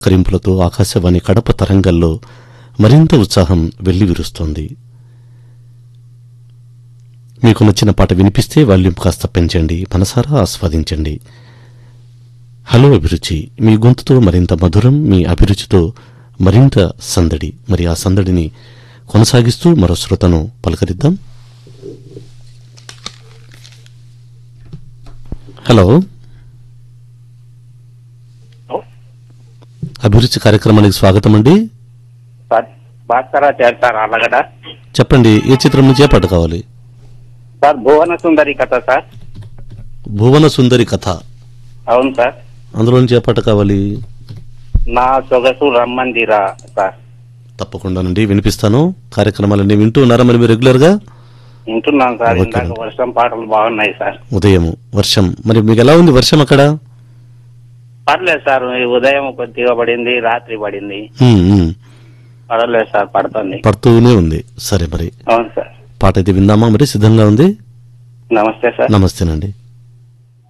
కరింపులతో ఆకాశవాణి కడప తరంగంలో మరింత ఉత్సాహం వెల్లివిరుస్తోంది మీకు నచ్చిన పాట వినిపిస్తే వాల్యూమ్ కాస్త పెంచండి మనసారా ఆస్వాదించండి హలో అభిరుచి మీ గొంతుతో మరింత మధురం మీ అభిరుచితో మరింత సందడి మరి ఆ సందడిని కొనసాగిస్తూ మరో శ్రోతను పలకరిద్దాం హలో అభిరుచి కార్యక్రమానికి స్వాగతం అండి సార్ భాస్కరా చేస్తారు అలగడ చెప్పండి ఏ చిత్రం నుంచి ఏ పాట కావాలి సార్ భువన సుందరి కథ సార్ భువన సుందరి కథ అవును సార్ అందులో నుంచి ఏ పాట కావాలి నా సొగసు రమ్మందిరా సార్ తప్పకుండానండి వినిపిస్తాను కార్యక్రమాలన్నీ వింటూ ఉన్నారా మరి మీరు రెగ్యులర్ గా వింటున్నాను సార్ ఓకే. ఇందాక వర్షం పాటలు బాగున్నాయి సార్ ఉదయం వర్షం మరి మీకు ఎలా ఉంది వర్షం అక్కడ పర్లేదు సార్ ఈ ఉదయం కొద్దిగా పడింది రాత్రి పడింది ఉమ్, ఉమ్. పర్లేదు సార్ పడుతుంది పడుతూనే ఉంది సరే మరి అవును సార్ పాట అయితే విందామా మరి సిద్ధంగా ఉంది నమస్తే సార్ నమస్తేనండి